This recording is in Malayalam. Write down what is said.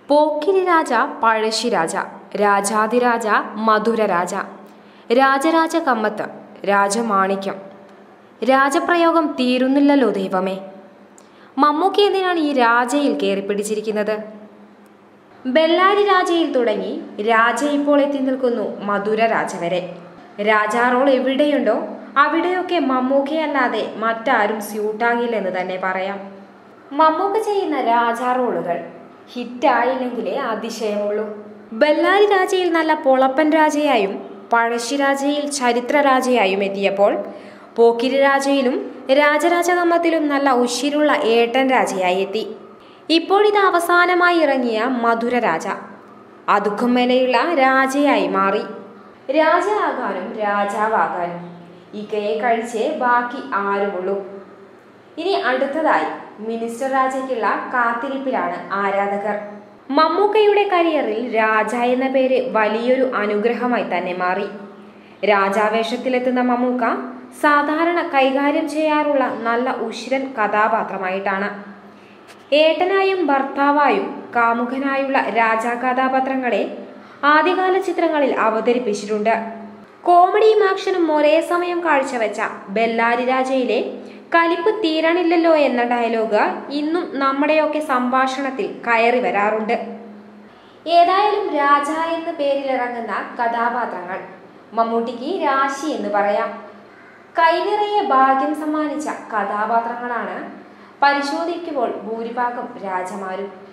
പോക്കിരി രാജ പഴശ്ശിരാജ രാജാതിരാജ മധുരരാജ രാജരാജ കമ്മത്ത് രാജമാണിക്യം രാജപ്രയോഗം തീരുന്നില്ലല്ലോ ദൈവമേ മമ്മൂക്കി എന്തിനാണ് ഈ രാജയിൽ കയറി പിടിച്ചിരിക്കുന്നത് ബെല്ലാരി രാജയിൽ തുടങ്ങി രാജ ഇപ്പോൾ എത്തി നിൽക്കുന്നു മധുര രാജ വരെ രാജാ റോൾ എവിടെയുണ്ടോ അവിടെയൊക്കെ മമ്മൂക്കയല്ലാതെ മറ്റാരും സ്യൂട്ടാകില്ലെന്ന് തന്നെ പറയാം മമ്മൂക്ക ചെയ്യുന്ന രാജാ റോളുകൾ ഹിറ്റായില്ലെങ്കിലേ അതിശയമുള്ളൂ ബെല്ലാരി രാജയിൽ നല്ല പൊളപ്പൻ രാജയായും പഴശ്ശിരാജയിൽ ചരിത്ര രാജയായും എത്തിയപ്പോൾ പോക്കിരി രാജയിലും രാജരാജകമ്മത്തിലും നല്ല ഉശിരുള്ള ഏട്ടൻ രാജയായി എത്തി ഇപ്പോഴിത് അവസാനമായി ഇറങ്ങിയ മധുര രാജ അതുക്കും മേലെയുള്ള രാജയായി മാറി രാജയാകാനും രാജാവാകാനും ഇക്കയെ കഴിച്ചേ ബാക്കി ആരുമുള്ളൂ ഇനി അടുത്തതായി മിനിസ്റ്റർ രാജയ്ക്കുള്ള കാത്തിരിപ്പിലാണ് ആരാധകർ മമ്മൂക്കയുടെ കരിയറിൽ രാജ എന്ന പേര് വലിയൊരു അനുഗ്രഹമായി തന്നെ മാറി രാജാവേഷത്തിലെത്തുന്ന മമ്മൂക്ക സാധാരണ കൈകാര്യം ചെയ്യാറുള്ള നല്ല ഉശിരൻ കഥാപാത്രമായിട്ടാണ് ഏട്ടനായും ഭർത്താവായും കാമുകനായുള്ള രാജാ കഥാപാത്രങ്ങളെ ആദ്യകാല ചിത്രങ്ങളിൽ അവതരിപ്പിച്ചിട്ടുണ്ട് കോമഡിയും ആക്ഷനും ഒരേ സമയം കാഴ്ചവെച്ച ബെല്ലാരി രാജയിലെ കലിപ്പ് തീരണില്ലല്ലോ എന്ന ഡയലോഗ് ഇന്നും നമ്മുടെയൊക്കെ സംഭാഷണത്തിൽ കയറി വരാറുണ്ട് ഏതായാലും രാജ എന്ന പേരിലിറങ്ങുന്ന കഥാപാത്രങ്ങൾ മമ്മൂട്ടിക്ക് രാശി എന്ന് പറയാം കൈനിറയെ ഭാഗ്യം സമ്മാനിച്ച കഥാപാത്രങ്ങളാണ് പരിശോധിക്കുമ്പോൾ ഭൂരിഭാഗം രാജമാരും